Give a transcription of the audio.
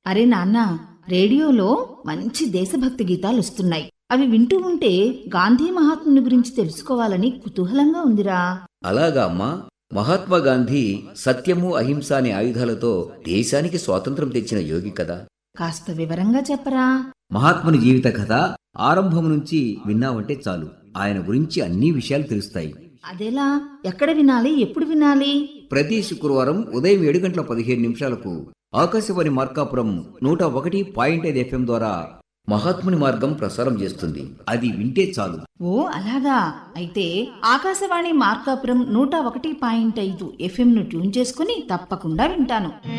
అరే నాన్న రేడియోలో మంచి దేశభక్తి గీతాలు వస్తున్నాయి అవి వింటూ ఉంటే గాంధీ మహాత్ముని గురించి తెలుసుకోవాలని కుతూహలంగా ఉందిరా అలాగా అమ్మా మహాత్మా గాంధీ సత్యము అహింస అనే ఆయుధాలతో దేశానికి స్వాతంత్రం తెచ్చిన యోగి కదా కాస్త వివరంగా చెప్పరా మహాత్ముని జీవిత కథ ఆరంభం నుంచి విన్నావంటే చాలు ఆయన గురించి అన్ని విషయాలు తెలుస్తాయి అదెలా ఎక్కడ వినాలి ఎప్పుడు వినాలి ప్రతి శుక్రవారం ఉదయం ఏడు గంటల పదిహేడు నిమిషాలకు ఆకాశవాణి మార్కాపురం నూట ఒకటి పాయింట్ ఐదు ఎఫ్ఎం ద్వారా మహాత్ముని మార్గం ప్రసారం చేస్తుంది అది వింటే చాలు ఓ అలాగా అయితే ఆకాశవాణి మార్కాపురం నూట ఒకటి పాయింట్ ఐదు ఎఫ్ఎం ను ట్యూన్ చేసుకుని తప్పకుండా వింటాను